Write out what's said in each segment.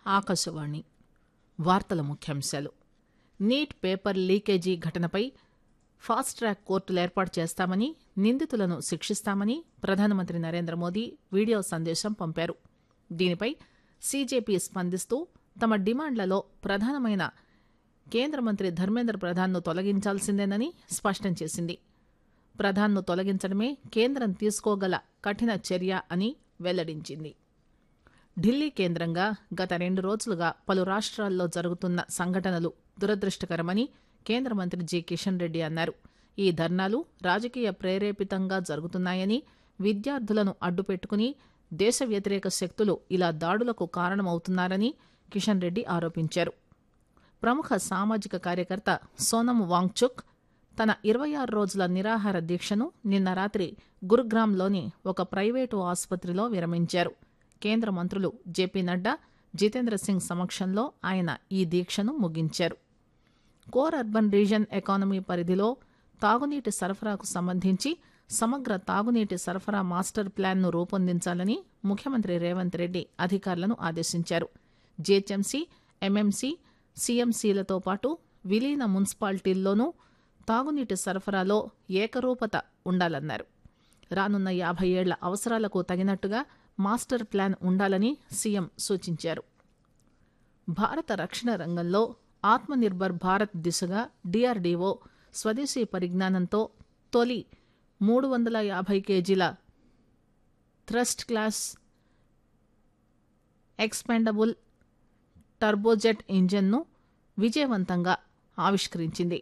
ఆకాశవాణి వార్తల ముఖ్యాంశాలు NEET paper leakage ఘటనపై ఫాస్ట్ ట్రాక్ కోర్టులు ఏర్పాటు చేస్తామని నిందితులను శిక్షిస్తామని ప్రధానమంత్రి నరేంద్ర మోదీ వీడియో సందేశం పంపారు దీనిపై సీజేపీ స్పందిస్తూ తమ డిమాండ్లలో ప్రధానమైన కేంద్ర మంత్రి ధర్మేంద్ర ప్రధాన్ను తొలగించాల్సిందేనని స్పష్టం చేసింది ప్రధాన్ను తొలగించడమే కేంద్రం తీసుకోగల కఠిన చర్య అని వెల్లడించింది ఢిల్లీ కేంద్రంగా గత రెండు రోజులుగా పలు రాష్ట్రాల్లో జరుగుతున్న సంఘటనలు దురదృష్టకరమని కేంద్ర మంత్రి జి కిషన్ రెడ్డి అన్నారు ఈ ధర్నాలు రాజకీయ ప్రేరేపితంగా జరుగుతున్నాయని విద్యార్థులను అడ్డుపెట్టుకుని దేశ వ్యతిరేక శక్తులు ఇలా దాడులకు కారణమవుతున్నారని కిషన్ రెడ్డి ఆరోపించారు ప్రముఖ సామాజిక కార్యకర్త సోనం వాంగ్చుక్ తన ఇరవై ఆరు రోజుల నిరాహార దీక్షను నిన్న రాత్రి గురుగ్రామ్లోని ఒక ప్రైవేటు ఆసుపత్రిలో విరమించారు కేంద్ర మంత్రులు జేపీ నడ్డా జితేంద్ర సింగ్ సమక్షంలో ఆయన ఈ దీక్షను ముగించారు కోర్ అర్బన్ రీజన్ ఎకానమీ పరిధిలో తాగునీటి సరఫరాకు సంబంధించి సమగ్ర తాగునీటి సరఫరా మాస్టర్ ప్లాన్ను రూపొందించాలని ముఖ్యమంత్రి రేవంత్ రెడ్డి అధికారులను ఆదేశించారు జీహెచ్ఎంసీ ఎంఎంసీ సీఎంసీలతో పాటు విలీన మున్సిపాలిటీల్లోనూ తాగునీటి సరఫరాలో ఏకరూపత ఉండాలన్నారు రానున్న యాభై ఏళ్ల అవసరాలకు తగినట్టుగా మాస్టర్ ప్లాన్ ఉండాలని సీఎం సూచించారు భారత రక్షణ రంగంలో ఆత్మనిర్భర్ భారత్ దిశగా డీఆర్డీఓ స్వదేశీ పరిజ్ఞానంతో తొలి మూడు వందల యాభై కేజీల థ్రస్ట్ క్లాస్ ఎక్స్పెండబుల్ టర్బోజెట్ ఇంజన్ను విజయవంతంగా ఆవిష్కరించింది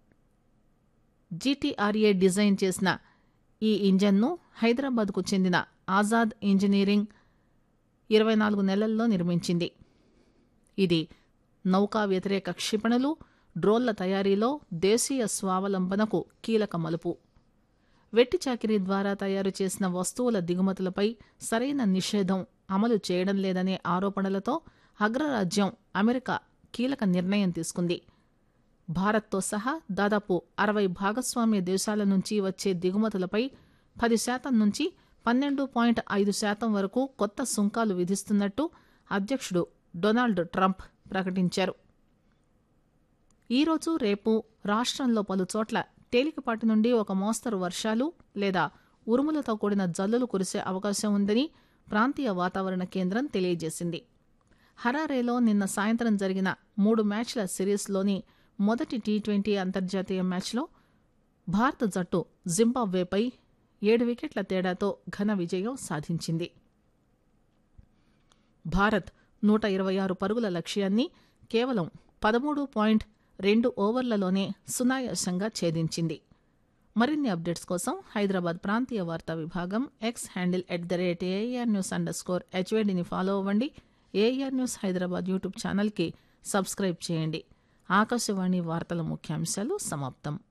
జీటీఆర్ఏ డిజైన్ చేసిన ఈ ఇంజన్ను హైదరాబాద్కు చెందిన ఆజాద్ ఇంజనీరింగ్ ఇరవై నాలుగు నెలల్లో నిర్మించింది ఇది నౌకా వ్యతిరేక క్షిపణులు డ్రోన్ల తయారీలో దేశీయ స్వావలంబనకు కీలక మలుపు వెట్టి చాకిరీ ద్వారా తయారు చేసిన వస్తువుల దిగుమతులపై సరైన నిషేధం అమలు చేయడం లేదనే ఆరోపణలతో అగ్రరాజ్యం అమెరికా కీలక నిర్ణయం తీసుకుంది భారత్తో సహా దాదాపు అరవై భాగస్వామ్య దేశాల నుంచి వచ్చే దిగుమతులపై పది శాతం నుంచి పన్నెండు పాయింట్ ఐదు శాతం వరకు కొత్త సుంకాలు విధిస్తున్నట్టు అధ్యక్షుడు డొనాల్డ్ ట్రంప్ ప్రకటించారు ఈరోజు రేపు రాష్ట్రంలో పలు చోట్ల తేలికపాటి నుండి ఒక మోస్తరు వర్షాలు లేదా ఉరుములతో కూడిన జల్లులు కురిసే అవకాశం ఉందని ప్రాంతీయ వాతావరణ కేంద్రం తెలియజేసింది హరారేలో నిన్న సాయంత్రం జరిగిన మూడు మ్యాచ్ల సిరీస్లోని మొదటి టీ ట్వంటీ అంతర్జాతీయ మ్యాచ్లో భారత జట్టు జింబాబ్వేపై ఏడు వికెట్ల తేడాతో ఘన విజయం సాధించింది భారత్ నూట ఇరవై ఆరు పరుగుల లక్ష్యాన్ని కేవలం పదమూడు పాయింట్ రెండు ఓవర్లలోనే సునాయాసంగా ఛేదించింది మరిన్ని అప్డేట్స్ కోసం హైదరాబాద్ ప్రాంతీయ వార్తా విభాగం X handle at the rate AIR news underscore స్కోర్ హెచ్వేడిని ఫాలో అవ్వండి ఏఆర్ న్యూస్ హైదరాబాద్ యూట్యూబ్ ఛానల్కి సబ్స్క్రైబ్ చేయండి ఆకాశవాణి వార్తల ముఖ్యాంశాలు సమాప్తం